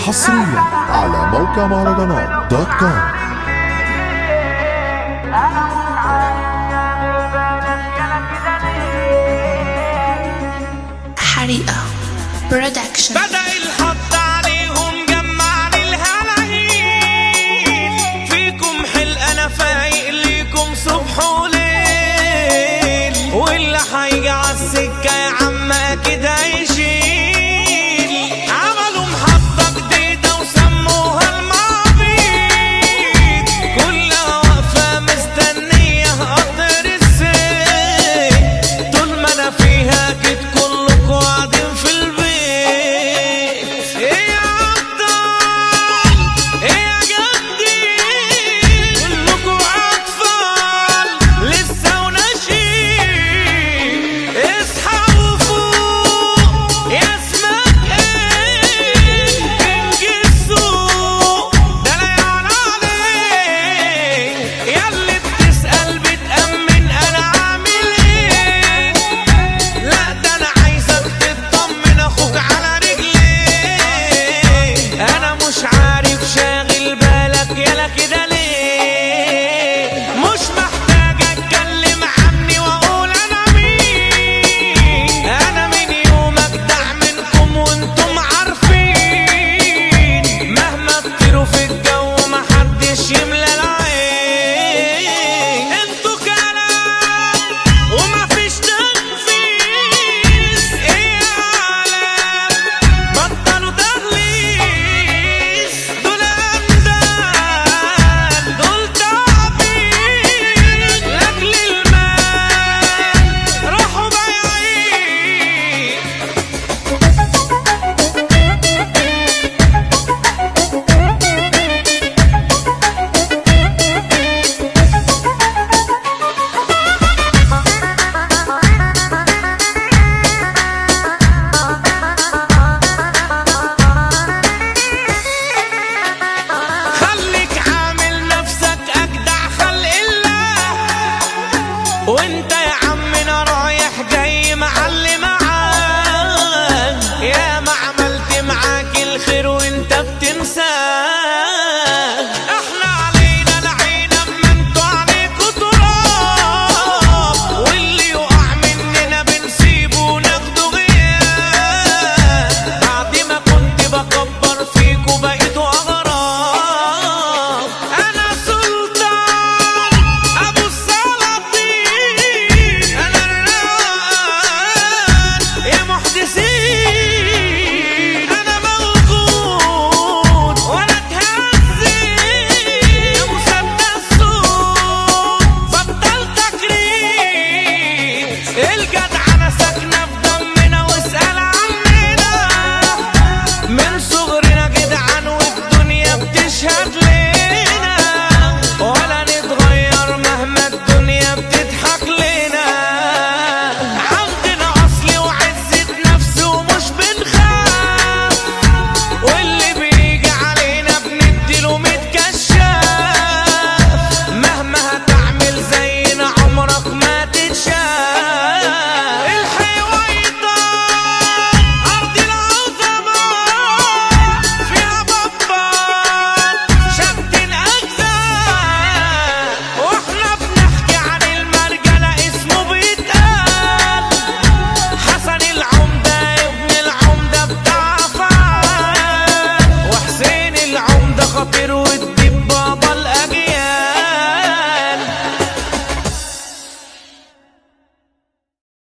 حصريا على موقع مهرجانات دوت كوم حريقة برودكشن بدأ الحط عليهم جمعني الهلاهيل فيكم حل انا فايق ليكم صبح وليل واللي هيجي عالسكة يا عم اكيد هيشيل عملوا محطة جديدة وسموها المعابيد كلها واقفة مستنية قطر السيل طول ما انا فيها اكيد كلكم قاعدين في البيت ايه يا عبدال ايه يا جدي كلكم اطفال لسه وناشئين اصحى وفوق يا اسمك ايه انجزوا ده لا يعلى عليك ياللي بتسأل بتأمن انا عامل ايه لا ده انا عايزك تطمن اخوك على رجليه انا مش عارف شاغل بالك يالا كده ليه مش محتاج اتكلم عني واقول انا مين انا من يوم اجدع منكم وانتم عارفين مهما تطيروا في الجو محدش يملى العين انتوا كلام ومفيش تنفيذ ايه يا عالم بطلوا تغليس دول امدان دول تعبين لاجل المال راحوا بايعين خليك عامل نفسك اجدع خلق الله وانت يا عمنا رايح جاي معلم معاك يا ما عملت معاك الخير وانت بتنساه احنا علينا العين اما انتوا عليكوا تراب واللي يقع مننا بنسيبه وناخده غياب بعد ما كنت بكبر فيكوا بقيتوا اغراب انا سلطان ابو السلاطين انا الروقان يا محدثين انا موجود وانا اتهزيت يا مسدس صوت بطل تكريم الجدعنة ساكنة في دمنا واسأل عننا من صغرنا جدعان والدنيا بتشهد لنا ولا نتغير مهما الدنيا بتضحك لنا عندنا اصل وعزة نفس ومش بنخاف واللي بيجي علينا بنديله متكشف مهما هتعمل زينا عمرك ما تتشاف الحويطة أرض العظماء فيها بطال شتن أجزاء وإحنا بنحكي عن المرجلة اسمه بيتقال حسن العمدة ابن العمدة بتاع فعال وحسين العمدة خطير والدنيا